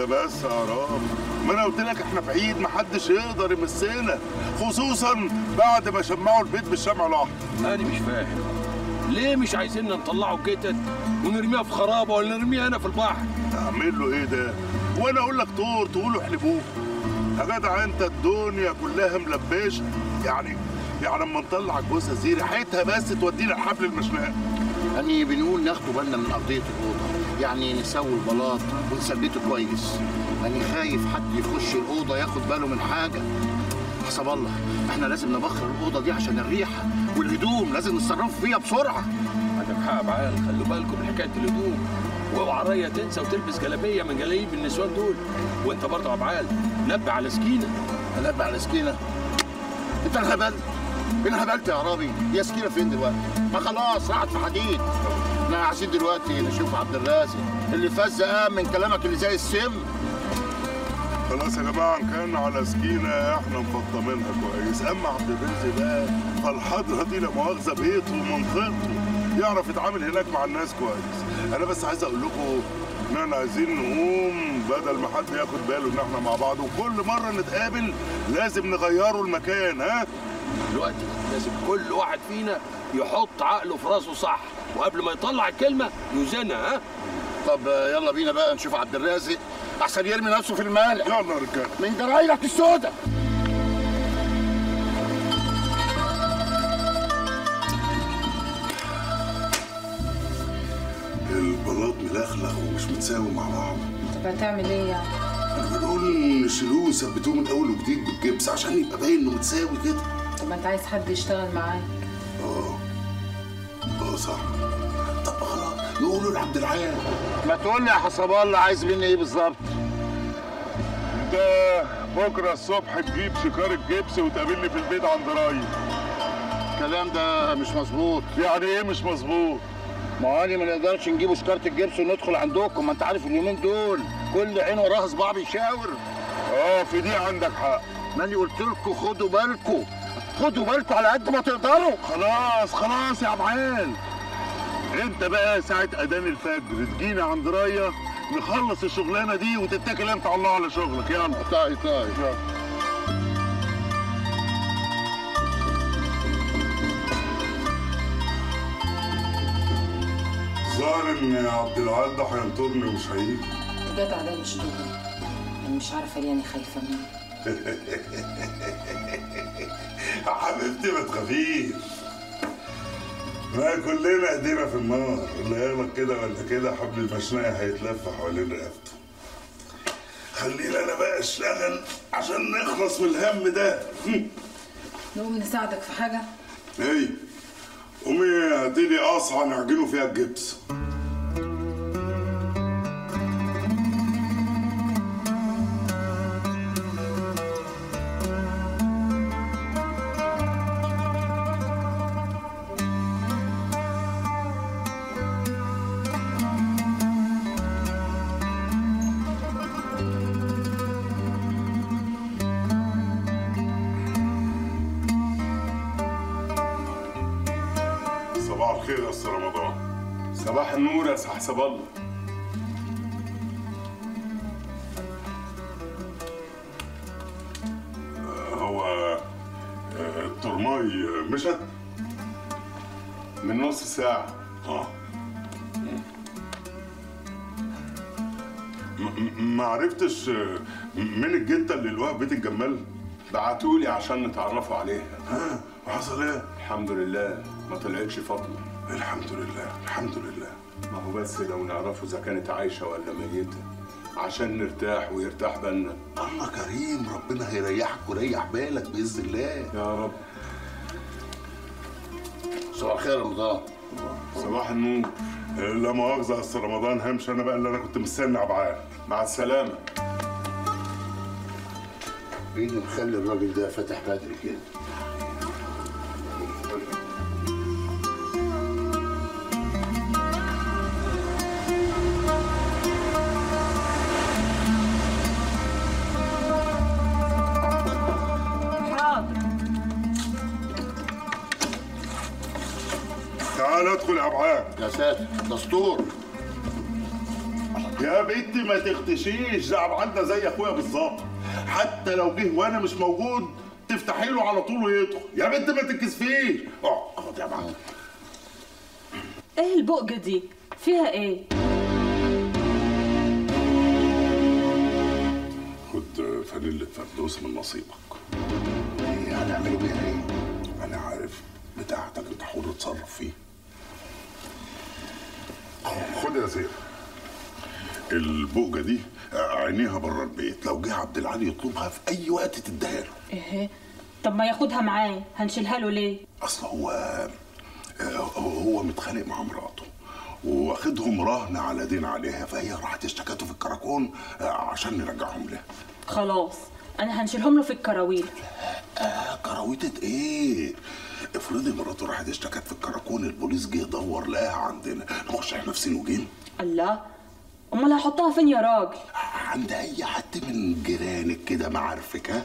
اهدى بس يا رام ما انا قلت لك احنا في عيد محدش يقدر يمسنا خصوصا بعد ما شمعوا البيت بالشمع الاحمر انا مش فاهم ليه مش عايزيننا نطلعوا كتت ونرميها في خرابه ولا نرميها هنا في البحر اعمل له ايه ده وانا اقول لك طور تقولوا احلبوه يا جدع انت الدنيا كلها ملبشه يعني يعني اما نطلع جوزها زي ريحتها بس تودينا الحبل المشنقه يعني بنقول ناخدوا بالنا من ارضيه الاوضه يعني نسوي البلاط ونثبته كويس يعني خايف حد يخش الاوضه ياخد باله من حاجه حسب الله احنا لازم نبخر الاوضه دي عشان الريحه والهدوم لازم نتصرف فيها بسرعه عندك حق يا بعال خلوا بالكم من حكايه الهدوم واوعى ريا تنسى وتلبس جلابيه من جلايب النسوان دول وانت برضه يا بعال نبه على سكينه هنبع على سكينه انت انهبلت انهبلت يا عربي هي سكينه فين دلوقتي ما خلاص راحت في حديد احنا عايزين دلوقتي نشوف عبد الرازق اللي فز قام من كلامك اللي زي السم خلاص يا جماعه ان كان على سكينه احنا مفطمينها كويس اما عبد الرزق بقى فالحضره دي لا مؤاخذه بيته ومنطقته يعرف يتعامل هناك مع الناس كويس انا بس عايز اقول لكم ان احنا عايزين نقوم بدل ما حد ياخد باله ان احنا مع بعض وكل مره نتقابل لازم نغيروا المكان ها دلوقتي لازم كل واحد فينا يحط عقله في راسه صح وقبل ما يطلع الكلمه يوزنها ها طب يلا بينا بقى نشوف عبد الرازق احسن يرمي نفسه في المالح يلا يا رجاله من جرايلك السوداء البلاط ملخلخ ومش متساوي مع بعض طب هتعمل ايه يعني؟ انا بنقول نشيلوه ونثبتوه من اول وجديد بالجبس عشان يبقى باين انه متساوي كده طب ما انت عايز حد يشتغل معاك اه اه صح طب خلاص نقوله لعبد العال ما تقول لي يا حسب الله عايز مني ايه بالظبط انت بكره الصبح تجيب شكارة جبس وتقابلني في البيت عند رايد الكلام ده مش مظبوط يعني ايه مش مظبوط ما هو أنا ما نقدرش نجيبوا شكارة الجبس وندخل عندكم ما انت عارف اليومين دول كل عين وراها صباع بيشاور اه في دي عندك حق ماني قلت لكم خدوا بالكم خدوا بالكم على قد ما تقدروا خلاص خلاص يا عبعال انت بقى ساعة اذان الفجر تجينا عند راية نخلص الشغلانة دي وتتكل انت على الله على شغلك يلا طيب طيب ظاهر ان عبد العال ده هينطرني ومش هيجي الجدع ده مش دغري انا مش عارفه ليه انا خايفه منه حبيبتي ما تخافيش ما كلنا ايدينا في النار اللي يغلط كده ولا كده حبل المشنقه هيتلف حوالين رقبته خلينا انا بقى اشتغل عشان نخلص من الهم ده نقوم نساعدك في حاجه ايه قومي هاتيلي قصعه نعجنه فيها الجبس صباح الخير يا استاذ رمضان صباح النور يا حسب الله هو آه، الترماي مشت من نص ساعة اه م- م- ما عرفتش آه، من الجته اللي لقوها في بيت الجمال بعتولي عشان نتعرفوا عليها ها وحصل ايه الحمد لله ما طلعتش فاطمة الحمد لله الحمد لله ما هو بس لو نعرفوا إذا كانت عايشة ولا ميتة عشان نرتاح ويرتاح بالنا الله كريم ربنا هيريحك ويريح بالك باذن الله يا رب صباح الخير يا رمضان صباح النور آه، لا مؤاخذه يا استاذ رمضان همشي انا بقى اللي انا كنت مستني عبعال مع السلامة ايه اللي مخلي الراجل ده فاتح بدري كده حاضر تعال ادخل يا عبعال يا ساتر دستور يا بنتي ما تختشيش ده عبعالنا زي اخويا بالظبط حتى لو جه وانا مش موجود تفتحي له على طول ويدخل يا بنت ما تتكسفيش اقعد يا معلم ايه البقجة دي؟ فيها ايه؟ خد فانيلة فردوس من نصيبك ايه هنعمله بيها ايه؟ انا عارف بتاعتك انت حر تتصرف فيه خد يا زين البوجة دي عينيها بره البيت لو جه عبد العالي يطلبها في اي وقت تديها له ايه طب ما ياخدها معاه هنشيلها له ليه؟ اصل هو هو متخانق مع مراته واخدهم رهن على دين عليها فهي راحت اشتكته في الكراكون عشان نرجعهم لها خلاص انا هنشيلهم له في الكراويل آه كراويتة ايه افرضي مراته راحت اشتكت في الكراكون البوليس جه يدور لقاها عندنا نخش احنا في سين وجيم الله امال هحطها فين يا راجل؟ عند اي حد من جيرانك كده معارفك ها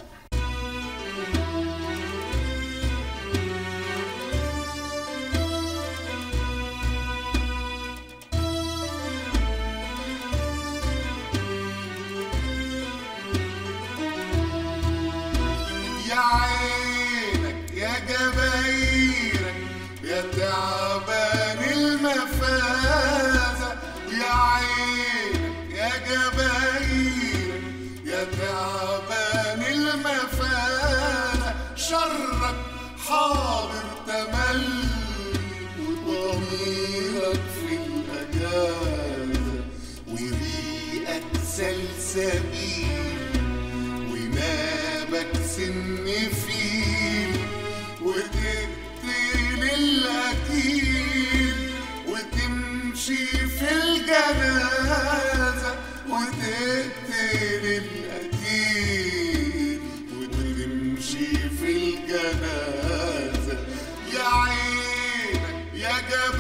يا عينك يا جبايرك يا تعبان المفازة يا عينك يا جبايرك يا تعبان المفازة شرك حاضر تملي وضميرك في الأجازة وريقك سلسبيل ونابك سن فيل وتقتل الأكيل وتمشي في الجنازة وتقتل الأكيل وتمشي في الجنازة يا عينك يا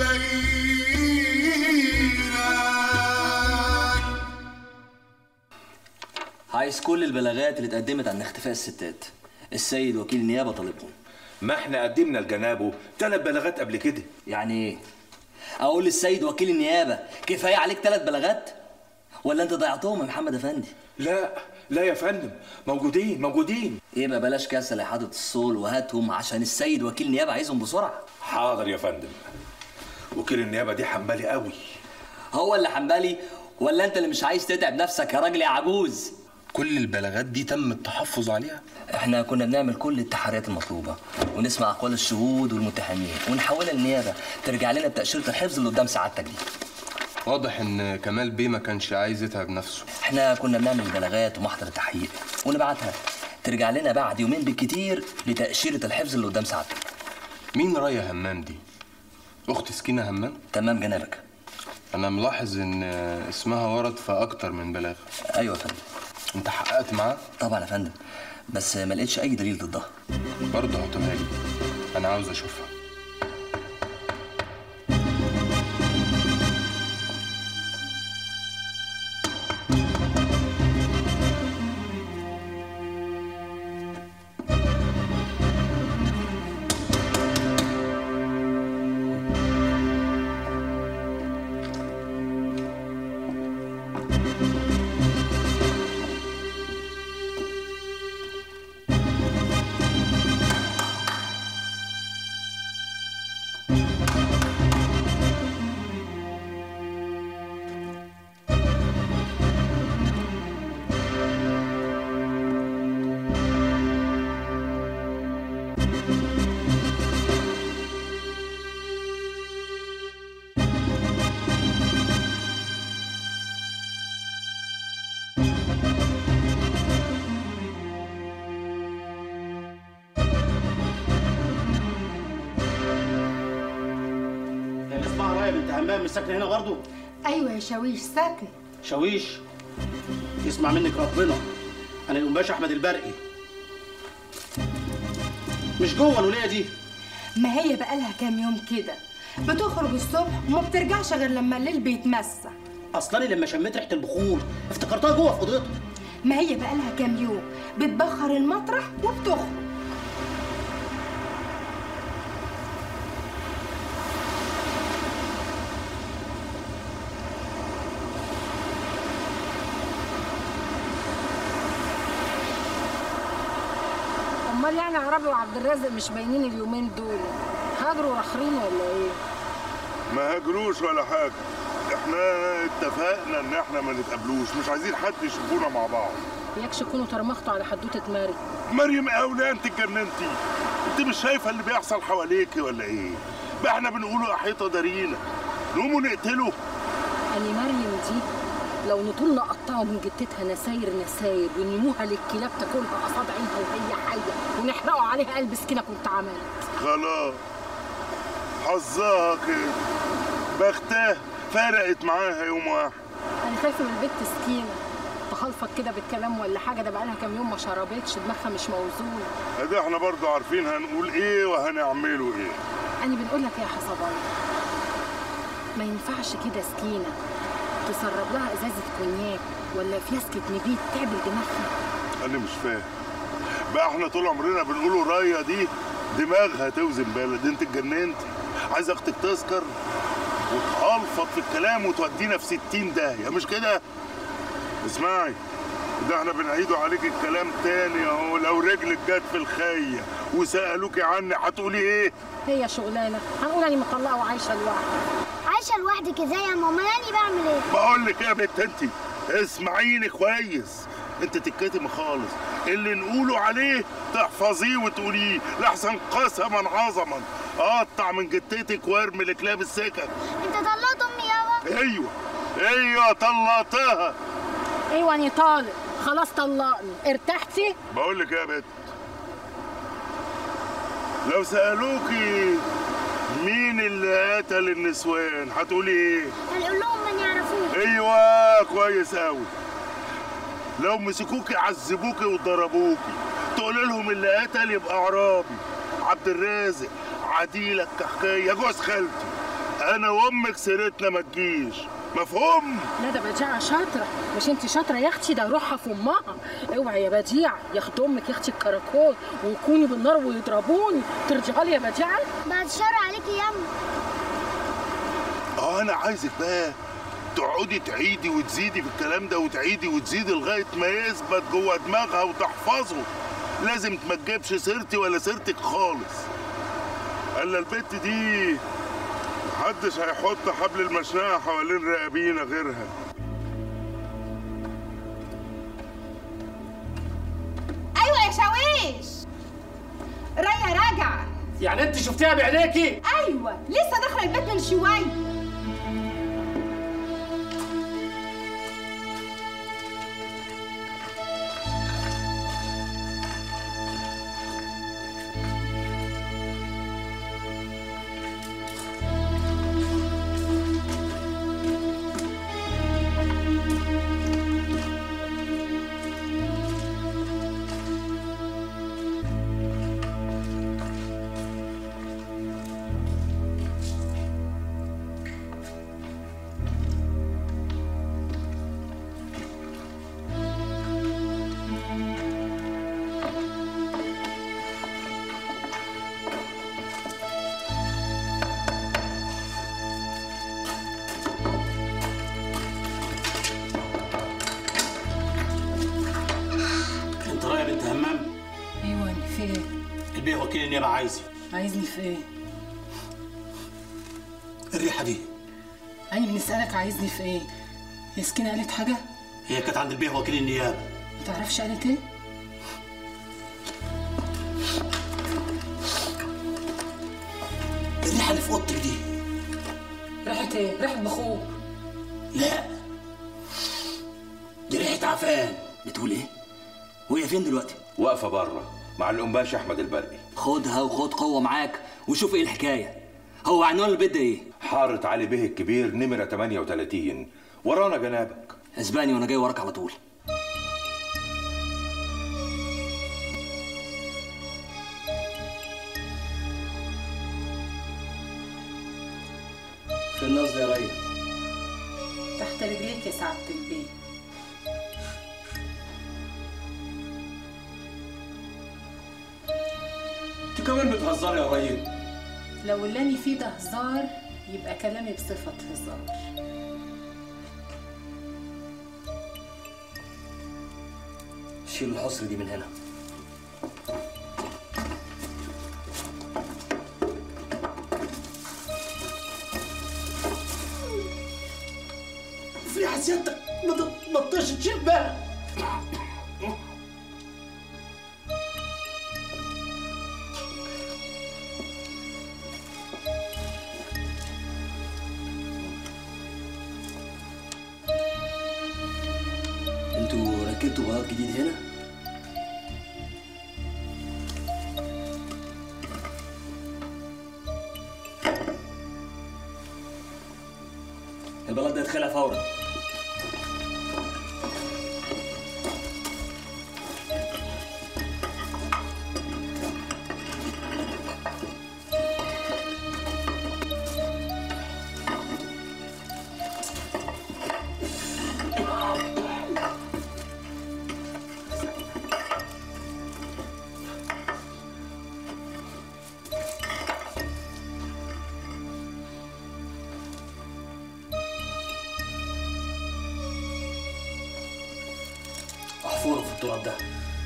جبايرك عايز كل البلاغات اللي اتقدمت عن اختفاء الستات السيد وكيل النيابه طالبهم ما احنا قدمنا لجنابه ثلاث بلاغات قبل كده يعني ايه اقول للسيد وكيل النيابه كفايه عليك ثلاث بلاغات ولا انت ضيعتهم يا محمد افندي لا لا يا فندم موجودين موجودين يبقى بلاش كسل يا حضره الصول وهاتهم عشان السيد وكيل النيابه عايزهم بسرعه حاضر يا فندم وكيل النيابه دي حمالي قوي هو اللي حنبلي ولا انت اللي مش عايز تتعب نفسك يا راجل يا عجوز كل البلاغات دي تم التحفظ عليها احنا كنا بنعمل كل التحريات المطلوبه ونسمع اقوال الشهود والمتهمين ونحولها للنيابه ترجع لنا بتاشيره الحفظ اللي قدام سعادتك دي واضح ان كمال بيه ما كانش عايز يتعب نفسه احنا كنا بنعمل بلاغات ومحضر تحقيق ونبعتها ترجع لنا بعد يومين بالكتير لتاشيره الحفظ اللي قدام سعادتك مين رايا همام دي اخت سكينه همام تمام جنابك انا ملاحظ ان اسمها ورد في اكتر من بلاغ ايوه يا فندم انت حققت معاه طبعا يا فندم بس ما لقيتش اي دليل ضدها برضه هاتوها لي انا عاوز اشوفها كان اسمها رايه بنت همام مش ساكنه هنا برضه ايوه يا شاويش ساكن شاويش يسمع منك ربنا انا القماش احمد البرقي مش جوه الولايه دي ما هي بقالها كام يوم كده بتخرج الصبح وما بترجعش غير لما الليل بيتمسى اصلا لما شميت ريحه البخور افتكرتها جوه في اوضتها ما هي بقالها كام يوم بتبخر المطرح وبتخرج امال يعني عربي وعبد الرازق مش باينين اليومين دول هاجروا راخرين ولا ايه ما هاجروش ولا حاجه احنا اتفقنا ان احنا ما نتقابلوش مش عايزين حد يشوفونا مع بعض يكش يكونوا ترمختوا على حدوته ماري مريم اولى انت اتجننتي انت مش شايفه اللي بيحصل حواليكي ولا ايه بقى احنا بنقولوا احيطه دارينا نقوموا نقتله اني مريم دي لو نطولنا قطعوا من جتتها نساير نساير ونرموها للكلاب تاكلها قصاد عينها وهي حيه ونحرقوا عليها قلب سكينه كنت عملت خلاص حظها كده بختها فرقت معاها يوم واحد انا خايفه من البت سكينه تخلفك كده بالكلام ولا حاجه ده بقالها كام يوم ما شربتش دماغها مش موزون ادي احنا برضو عارفين هنقول ايه وهنعمله ايه انا بنقول لك يا حسب الله ما ينفعش كده سكينه تسرب لها ازازه كونياك ولا فياسكه نبيت تعبل دماغها انا مش فاهم بقى احنا طول عمرنا بنقولوا رايه دي دماغها توزن بلد انت اتجننتي عايز اختك تسكر وتقلفط في الكلام وتودينا في ستين داهيه مش كده اسمعي ده احنا بنعيدوا عليك الكلام تاني اهو لو رجلك جت في الخيه وسالوكي عني هتقولي ايه هي شغلانه هنقول اني مطلقه وعايشه لوحدي عايشه لوحدك ازاي يا ماما انا بعمل ايه بقول لك ايه يا بنت انت اسمعيني كويس انت تتكتم خالص اللي نقوله عليه تحفظيه وتقوليه لحسن قسما عظما اقطع من جتتك وارمي لكلاب السكك انت طلقت امي يابا ايوه ايوه طلقتها ايوه اني طالق خلاص طلقني ارتحتي بقول لك ايه يا بنت لو سالوكي مين اللي قتل النسوان هتقولي ايه هنقول لهم ما يعرفوش ايوه كويس قوي لو مسكوكي عذبوكي وضربوكي تقول لهم اللي قتل يبقى عرابي عبد الرازق عديلك كحكايه جوز خالتي انا وامك سيرتنا ما تجيش مفهوم لا ده بديعة شاطرة مش انت شاطرة يا اختي ده روحها في امها اوعي يا بديعة ياخد امك يا اختي الكراكون ويكوني بالنار ويضربوني ترجعي لي يا بديعة بعد الشر عليكي يا امي اه انا عايزك بقى تقعدي تعيدي وتزيدي في الكلام ده وتعيدي وتزيدي لغايه ما يثبت جوه دماغها وتحفظه لازم ما تجيبش سيرتي ولا سيرتك خالص الا البت دي محدش هيحط حبل المشنقه حوالين رقابينا غيرها ايوه يا شاويش رايه راجعه يعني انت شفتيها بعينيكي ايوه لسه داخله البيت من شويه انت رايح بنت همام ايوه في ايه البيه وكيل النيابه عايزي عايزني في ايه الريحه دي انا بنسالك عايزني في ايه يا سكينة قالت حاجة هي كانت عند البيه وكيل النيابه ما تعرفش قالت ايه الريحه اللي في اوضتك دي ريحة ايه ريحة بخور لا دي ريحه عفان بتقول ايه وهي فين دلوقتي واقفه بره مع القنباش احمد البرقي خدها وخد قوه معاك وشوف ايه الحكايه هو عنوان البيت ده ايه حارة علي بيه الكبير نمرة 38 ورانا جنابك اسباني وانا جاي وراك على طول في النص يا ريس تحت رجليك يا سعادة البيت انت كمان بتهزري يا ريس لو اللي أنا فيه ده هزار يبقى كلامي بصفة هزار شيل الحصر دي من هنا تفريحه سيادتك ما تبطلش تشيل بالك انتوا ركبتوا بلاط جديد هنا؟ البلاط ده يتخلع فورا احفره في التراب ده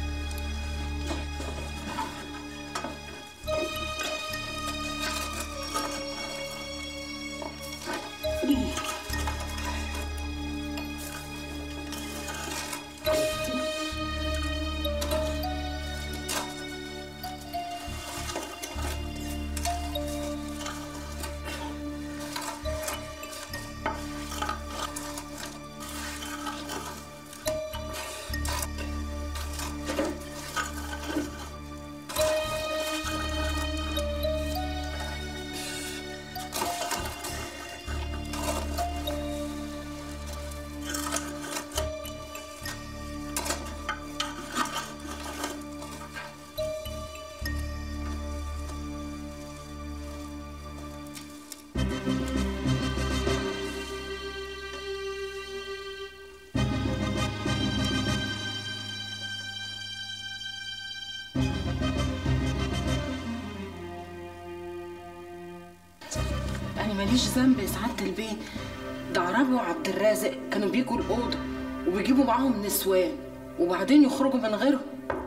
أنا ماليش ذنب يا سعادة البيت ده عربي وعبد الرازق كانوا بيجوا الأوضة وبيجيبوا معاهم نسوان وبعدين يخرجوا من غيرهم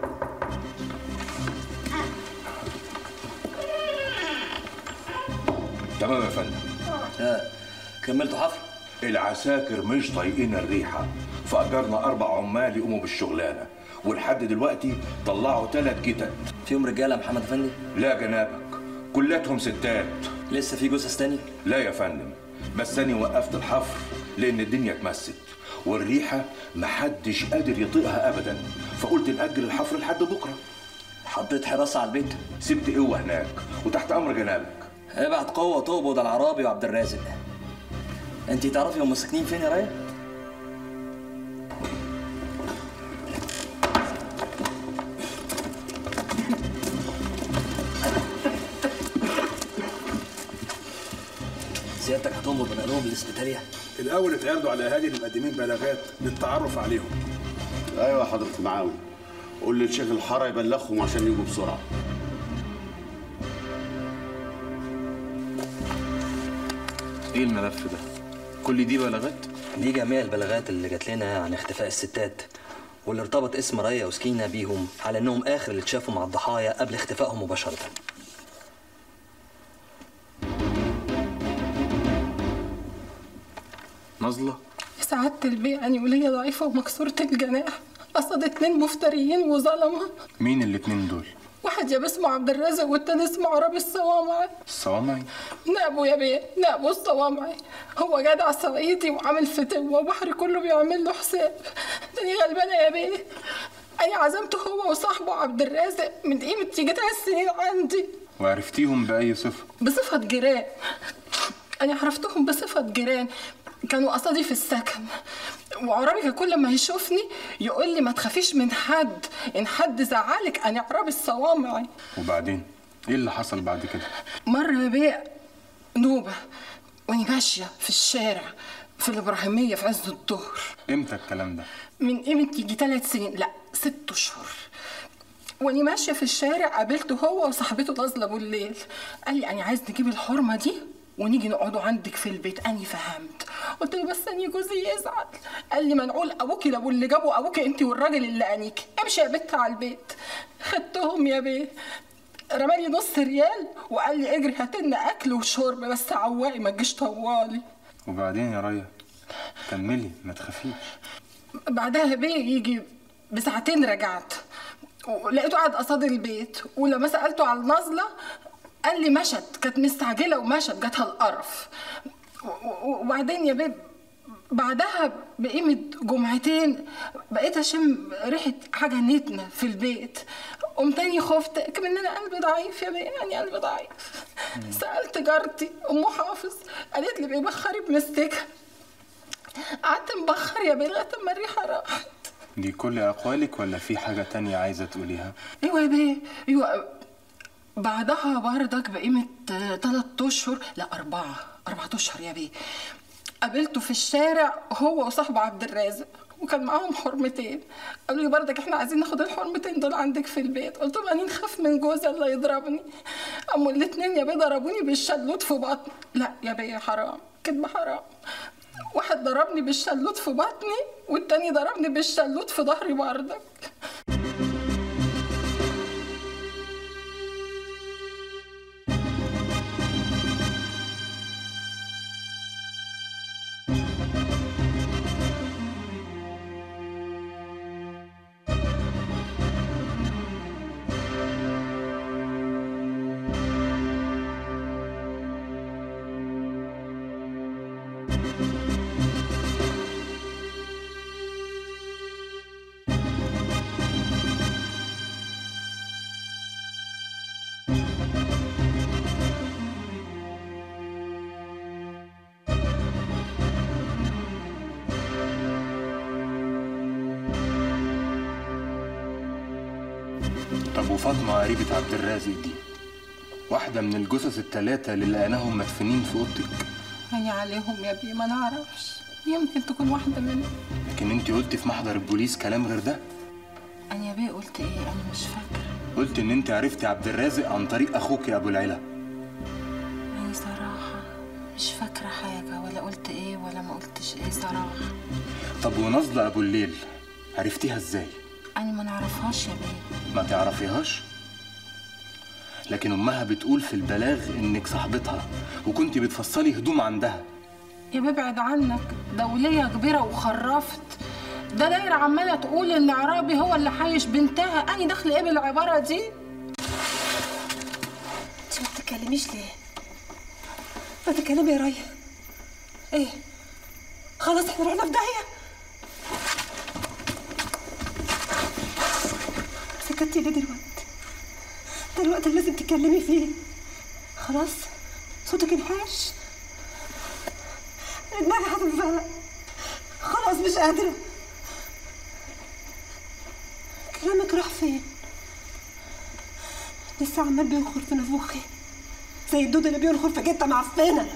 تمام يا فندم ها كملتوا حفر العساكر مش طايقين الريحه فاجرنا اربع عمال يقوموا بالشغلانه ولحد دلوقتي طلعوا ثلاث كتت فيهم رجاله يا محمد افندي لا جنابك كلاتهم ستات لسه في جثث تاني لا يا فندم بس انا وقفت الحفر لان الدنيا اتمست والريحه محدش قادر يطيقها ابدا فقلت ناجل الحفر لحد بكره حطيت حراسه على البيت سبت قوه هناك وتحت امر جنابك ابعت قوه تقبض على العرابي وعبد الرازق انت تعرفي هم ساكنين فين يا رايه سيادتك هتمر بنقلهم للاسبيتاليا الاول اتعرضوا على اهالي المقدمين بلاغات للتعرف عليهم ايوه يا حضره المعاون قول للشيخ الحاره يبلغهم عشان يجوا بسرعه ايه الملف ده؟ كل دي بلاغات؟ دي جميع البلاغات اللي جات لنا عن اختفاء الستات واللي ارتبط اسم ريا وسكينة بيهم على انهم اخر اللي اتشافوا مع الضحايا قبل اختفائهم مباشرة نازله يا سعادة البيت أنا ولية ضعيفة ومكسورة الجناح قصد اتنين مفتريين وظلمة مين الاتنين دول؟ واحد يا اسمه عبد الرازق والتاني اسمه عربي الصوامعي الصوامعي نابو يا بيه نابو الصوامعي هو جدع صعيدي وعامل فتوة وبحر كله بيعمل له حساب تاني غلبانة يا بيه أنا عزمته هو وصاحبه عبد الرازق من قيمة تيجي تلات سنين عندي وعرفتيهم بأي صفة؟ بصفة جيران أنا عرفتهم بصفة جيران كانوا قصادي في السكن وعرابي كان كل ما يشوفني يقول لي ما تخافيش من حد ان حد زعلك انا عرابي الصوامعي وبعدين؟ ايه اللي حصل بعد كده؟ مرة يا بيه نوبة وأنا ماشية في الشارع في الإبراهيمية في عز الظهر امتى الكلام ده؟ من قيمة يجي ثلاث سنين لا ست أشهر وأنا ماشية في الشارع قابلته هو وصاحبته نازلة بالليل قال لي أنا عايز نجيب الحرمة دي ونيجي نقعدوا عندك في البيت أني فهمت قلت له بس أني جوزي يزعل قال لي منعول أبوكي لو اللي جابوا أبوكي أنت والراجل اللي أنيكي امشي يا بت على البيت خدتهم يا بيه رمالي نص ريال وقال لي اجري هات لنا اكل وشرب بس عواقي ما تجيش طوالي وبعدين يا ريا؟ كملي ما تخافيش بعدها بيه يجي بساعتين رجعت ولقيته قاعد قصاد البيت ولما سالته على النازله قال لي مشت كانت مستعجله ومشت جاتها القرف و- و- وبعدين يا بيه بعدها بقيمة جمعتين بقيت أشم ريحة حاجة نتنة في البيت قمت تاني خفت كمان أنا قلبي ضعيف يا بيه يعني قلبي ضعيف سألت جارتي أم حافظ قالت لي بيبخري بمستكها قعدت مبخر يا بيه لغاية ما الريحة راحت دي كل أقوالك ولا في حاجة تانية عايزة تقوليها؟ ايوه يا بيه ايوه بعدها بردك بقيمة آه، تلات اشهر لا اربعة اربعة اشهر يا بيه قابلته في الشارع هو وصاحبه عبد الرازق وكان معاهم حرمتين قالوا لي بردك احنا عايزين ناخد الحرمتين دول عندك في البيت قلت لهم انا نخاف من جوزي اللي يضربني قاموا الاتنين يا بيه ضربوني بالشلوت في بطني لا يا بيه حرام كدب حرام واحد ضربني بالشلوت في بطني والتاني ضربني بالشلوت في ظهري بردك طب وفاطمة قريبة عبد الرازق دي واحدة من الجثث التلاتة اللي لقيناهم مدفونين في أوضتك يعني عليهم يا بيه ما نعرفش يمكن تكون واحدة منهم لكن انت قلت في محضر البوليس كلام غير ده أنا يا بيه قلت إيه أنا مش فاكرة قلت ان انت عرفتي عبد الرازق عن طريق اخوك يا ابو العلا أنا صراحة مش فاكرة حاجة ولا قلت إيه ولا ما قلتش إيه صراحة طب ونظلة ابو الليل عرفتيها ازاي أنا ما نعرفهاش يا بيه ما تعرفيهاش لكن امها بتقول في البلاغ انك صاحبتها وكنت بتفصلي هدوم عندها يا بيه ابعد عنك دولية كبيرة وخرفت ده دايرة عمالة تقول إن عرابي هو اللي حايش بنتها أنا داخل إيه بالعبارة دي انت ما بتتكلميش ليه؟ ما تتكلمي يا ريا ايه؟ خلاص احنا رحنا في داهية سكتي ليه دلوقتي؟ ده الوقت اللي لازم تتكلمي فيه خلاص صوتك انحاش دماغي هتنفلق خلاص مش قادرة كلامك راح فين؟ لسه عمال بينخر في نافوخي زي الدود اللي بينخر في جته معفنه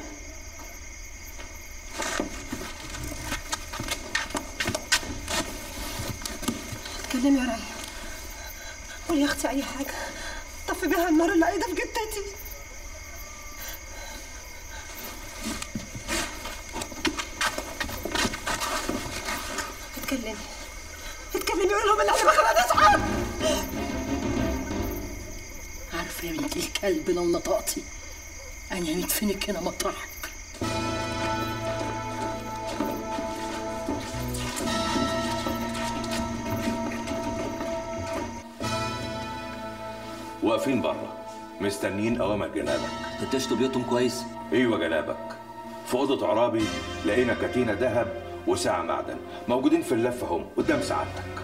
اتكلمي يا ريا قولي يا اختي اي حاجه طفي بيها النار اللي قايده في جتتي اتكلمي اتكلمي قولي لهم اللي انا ما خلقناش حد عارفه يا بنت الكلب لو نطقتي انا هندفنك هنا مطرحك واقفين بره مستنيين اوامر جنابك فتشتوا بيوتهم كويس ايوه جنابك في اوضه عرابي لقينا كتينه ذهب وساعه معدن موجودين في اللفه هم قدام سعادتك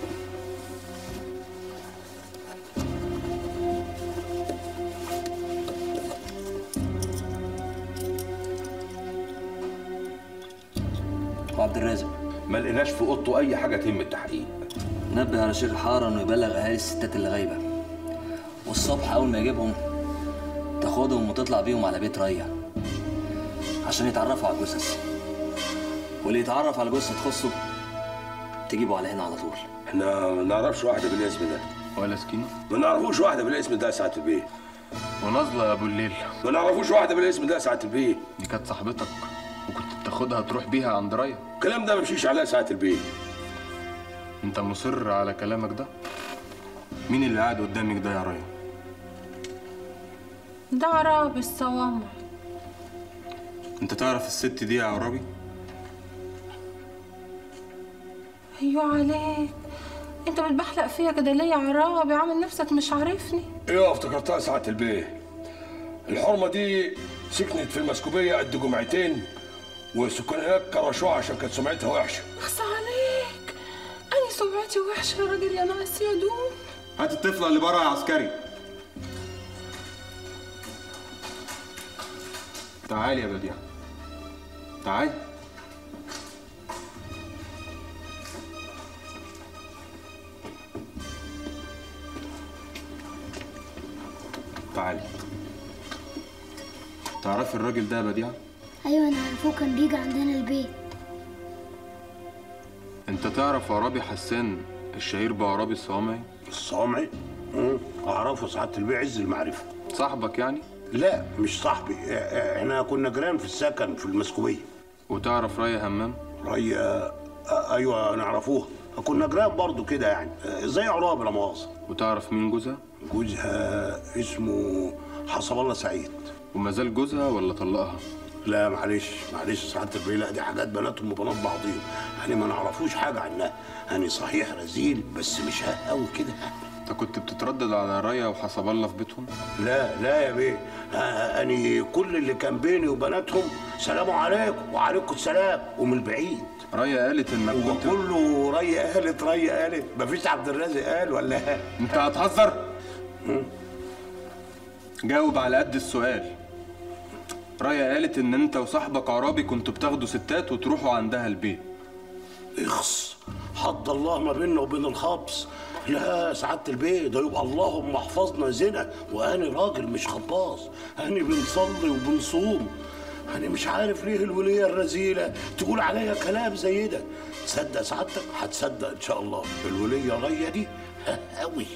وعبد الرازق ما لقيناش في اوضته اي حاجه تهم التحقيق نبه على شيخ الحاره انه يبلغ اهالي الستات اللي غايبه والصبح اول ما يجيبهم تاخدهم وتطلع بيهم على بيت ريا عشان يتعرفوا على الجثث واللي يتعرف على جثه تخصه تجيبه على هنا على طول احنا ما نعرفش واحده بالاسم ده ولا سكينه ما نعرفوش واحده بالاسم ده ساعه البيه ونظلة ابو الليل ما نعرفوش واحده بالاسم ده ساعه البيه دي كانت صاحبتك وكنت بتاخدها تروح بيها عند ريا الكلام ده ما مشيش عليها ساعه البيه انت مصر على كلامك ده مين اللي قاعد قدامك ده يا ريا ده عرابي الصوامع انت تعرف الست دي يا عرابي ايوه عليك انت بتبحلق فيا كده ليه يا عرابي عامل نفسك مش عارفني ايوه افتكرتها ساعة البيه الحرمة دي سكنت في المسكوبية قد جمعتين والسكان هناك كرشوها عشان كانت سمعتها وحشة بس عليك انا سمعتي وحشه يا راجل يا ناقص يا دون هات الطفله اللي بره يا عسكري تعالي يا بديع تعالي تعالي تعرفي الراجل ده يا بديع ايوه انا عارفه كان بيجي عندنا البيت انت تعرف عرابي حسان الشهير بعرابي الصوامعي الصوامعي؟ مم. اعرفه سعاده البيع عز المعرفه صاحبك يعني لا مش صاحبي إ- احنا كنا جيران في السكن في المسكوبيه وتعرف ريا همام ريا آه، ايوه نعرفوها كنا جيران برضو كده يعني آه، زي عرابي لا مؤاخذه وتعرف مين جوزها جوزها اسمه حسب الله سعيد وما زال جوزها ولا طلقها لا معلش معلش سعاده البيه لا دي حاجات بناتهم وبنات بعضيهم يعني ما نعرفوش حاجه عنها يعني صحيح رزيل بس مش ها قوي كده انت كنت بتتردد على ريا وحسب الله في بيتهم لا لا يا بيه آه، أنا كل اللي كان بيني وبناتهم سلام عليكم وعليكم السلام ومن بعيد ريا قالت انك كنت وكله ريا قالت ريا قالت مفيش عبد الرازق قال ولا انت هتهزر جاوب على قد السؤال ريا قالت ان انت وصاحبك عرابي كنتوا بتاخدوا ستات وتروحوا عندها البيت اخص حد الله ما بيننا وبين الخبز لا سعادة البيه ده يبقى اللهم احفظنا زنا وانا راجل مش خباص انا بنصلي وبنصوم انا مش عارف ليه الولية الرذيلة تقول عليا كلام زي ده تصدق سعادتك هتصدق ان شاء الله الولية ريا دي قوي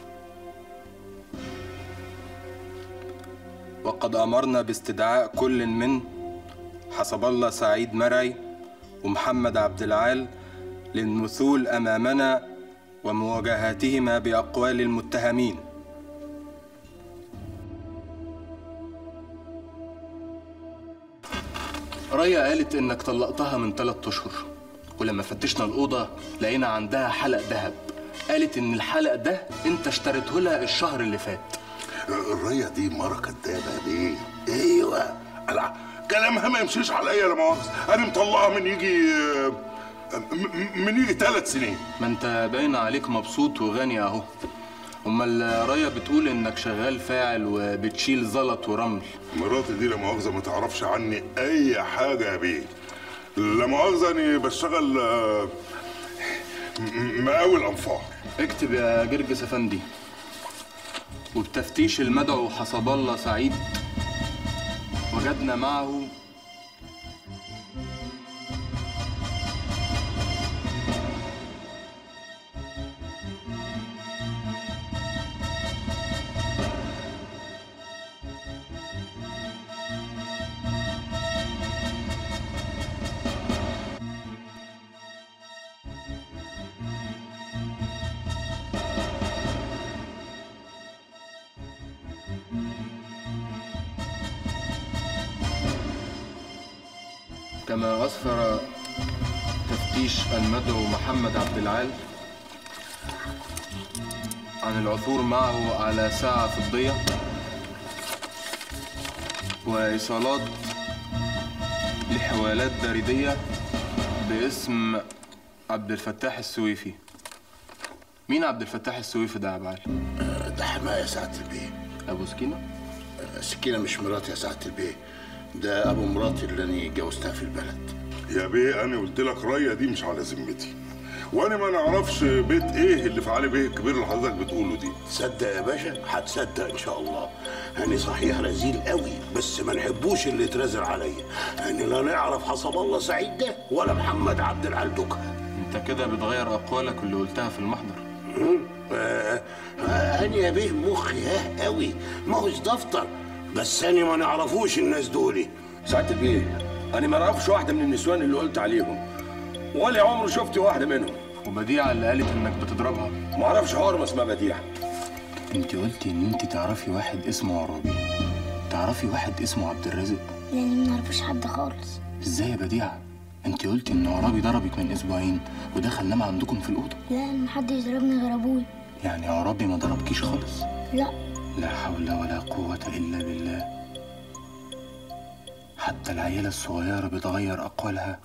وقد امرنا باستدعاء كل من حسب الله سعيد مرعي ومحمد عبد العال للمثول امامنا ومواجهاتهما باقوال المتهمين ريا قالت انك طلقتها من ثلاثة اشهر ولما فتشنا الاوضه لقينا عندها حلق ذهب قالت ان الحلق ده انت اشتريته لها الشهر اللي فات الريا دي مرة كدابة دي ايوه لا كلامها ما يمشيش عليا لا مؤاخذة انا مطلعها من يجي م- من يجي ثلاث سنين ما انت باين عليك مبسوط وغني اهو امال ريا بتقول انك شغال فاعل وبتشيل زلط ورمل مراتي دي لا مؤاخذة ما تعرفش عني اي حاجة يا بيه لا مؤاخذة اني بشتغل آه، م- مقاول انفار اكتب يا جرجس افندي وبتفتيش المدعو حسب الله سعيد وجدنا معه كما أسفر تفتيش المدعو محمد عبد العال عن العثور معه على ساعة فضية وإيصالات لحوالات بريدية باسم عبد الفتاح السويفي مين عبد الفتاح السويفي ده يا عبال؟ ده حماية سعادة البيه أبو سكينة؟ سكينة مش مراتي يا سعادة البيه ده أبو مراتي اللي أنا جوزتها في البلد يا بيه انا قلت لك ريا دي مش على ذمتي وانا ما نعرفش بيت ايه اللي في علي بيه الكبير اللي حضرتك بتقوله دي تصدق يا باشا هتصدق ان شاء الله انا صحيح رزيل قوي بس ما نحبوش اللي اترزل عليا انا لا نعرف حسب الله سعيد ده ولا محمد عبد العال دوكا انت كده بتغير أقوالك اللي قلتها في المحضر آه آه انا يا بيه مخي ها قوي ما هوش دفتر بس انا ما نعرفوش الناس دول سعادة البيه انا ما اعرفش واحدة من النسوان اللي قلت عليهم ولا عمري شفت واحدة منهم وبديعة اللي قالت انك بتضربها ما اعرفش حرمة اسمها بديعة انت قلتي ان انت تعرفي واحد اسمه عرابي تعرفي واحد اسمه عبد الرازق يعني ما نعرفوش حد خالص ازاي يا بديعة انت قلتي ان عرابي ضربك من اسبوعين ودخل نام عندكم في الاوضه لا محدش ضربني غير ابوي يعني عرابي ما ضربكيش خالص لا لا حول ولا قوه الا بالله حتى العيله الصغيره بتغير اقوالها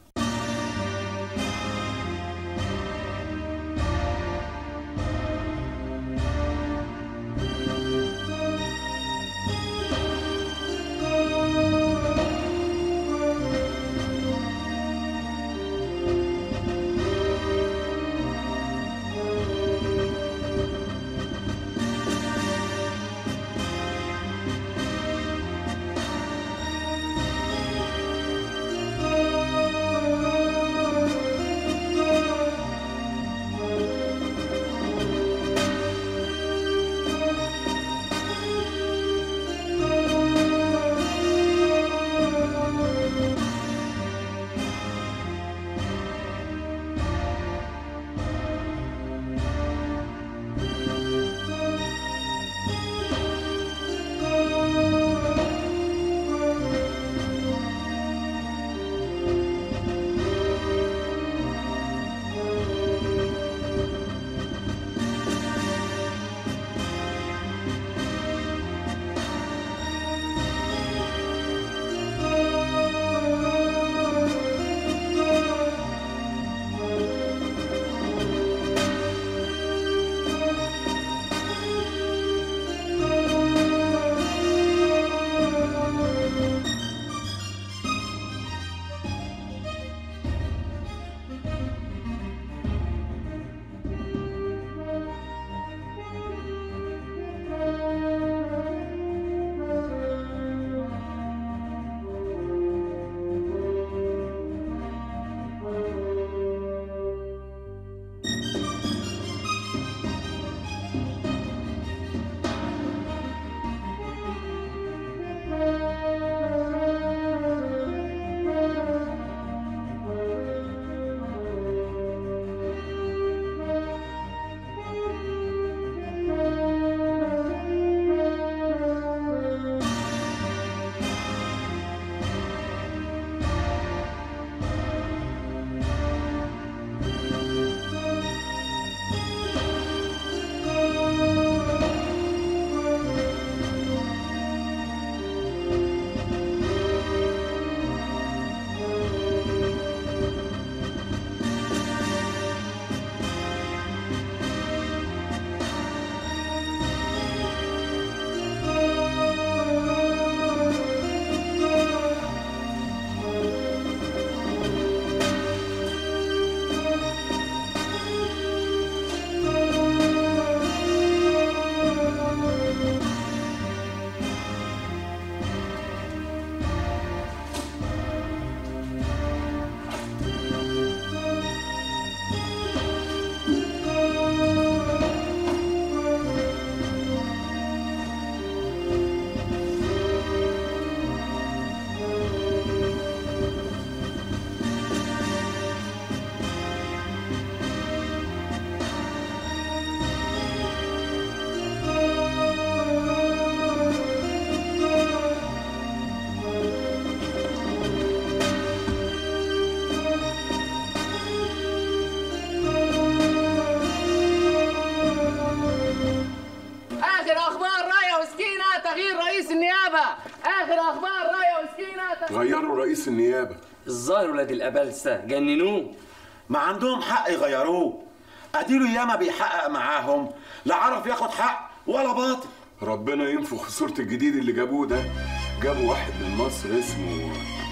اخر اخبار رايه وسكينه تغيير رئيس النيابه اخر اخبار رايه وسكينه تغيير غيروا رئيس النيابه الظاهر ولاد الابلسه جننوه ما عندهم حق يغيروه اديله ياما بيحقق معاهم لا عرف ياخد حق ولا باطل ربنا ينفخ في صورة الجديد اللي جابوه ده جابوا واحد من مصر اسمه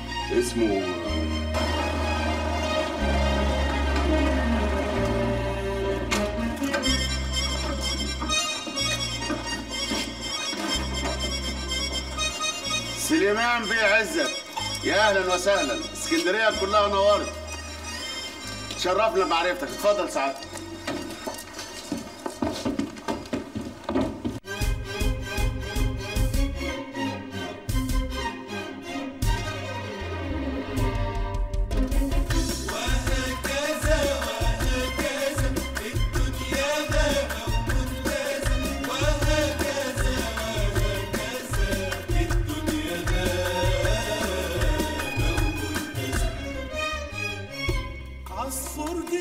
اسمه سليمان بيه عزت يا اهلا وسهلا اسكندريه كلها نورت شرفنا بمعرفتك اتفضل سعادتك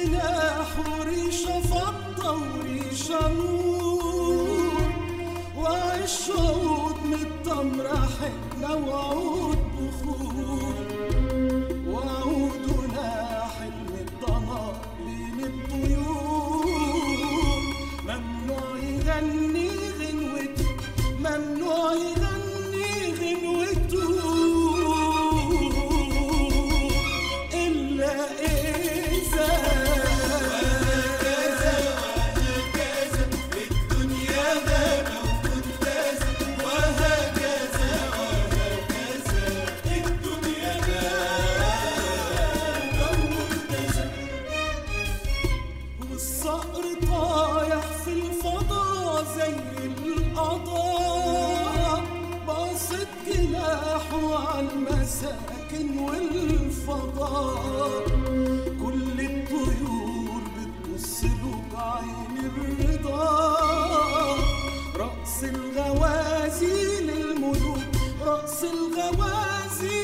جناح وريشة فضة وريشة نور وعيش عود من التمر حنة وعود بخور وعود ناحل من الضنا بين الطيور ممنوع يغني غنوته ممنوع يغني غنوته إلا إذا وهكذا وهكذا الدنيا دانا وممتازة وهكذا وهكذا الدنيا دانا وممتازة والصقر طايح في الفضا زي القضاء باصت جناحه على المساكن والفضاء كل الطيور بتبص له بعين الرضا رأس الغوازي للملوك رأس الغوازي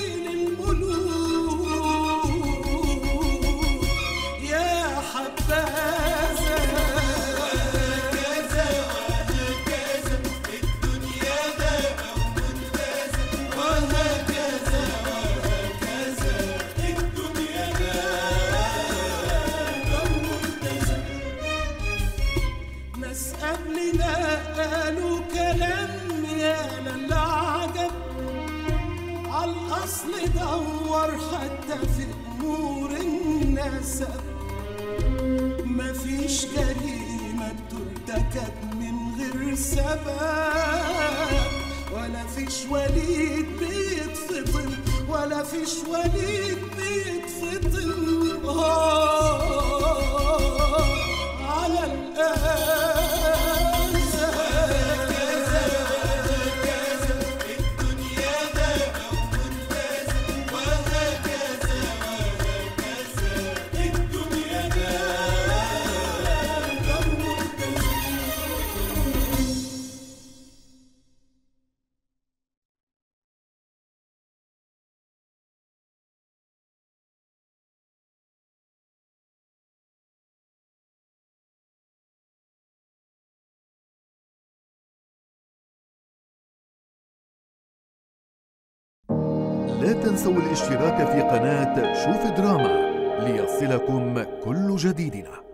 للملوك يا حبذا وهكذا وهكذا الدنيا دابة وممتازة وهكذا وهكذا الدنيا دابة وممتازة ناس قبلنا قالوا كلام يا للعجب عالأصل دور حتى في أمور النسب مفيش جريمة ترتكب من غير سبب ولا فيش وليد بيتفطن ولا فيش وليد بيتفطن آه على الآن هكذا هكذا الدنيا دابة وممتازة وهكذا وهكذا الدنيا دابة وممتازة لا تنسوا الاشتراك في قناة شوف دراما ليصلكم كل جديدنا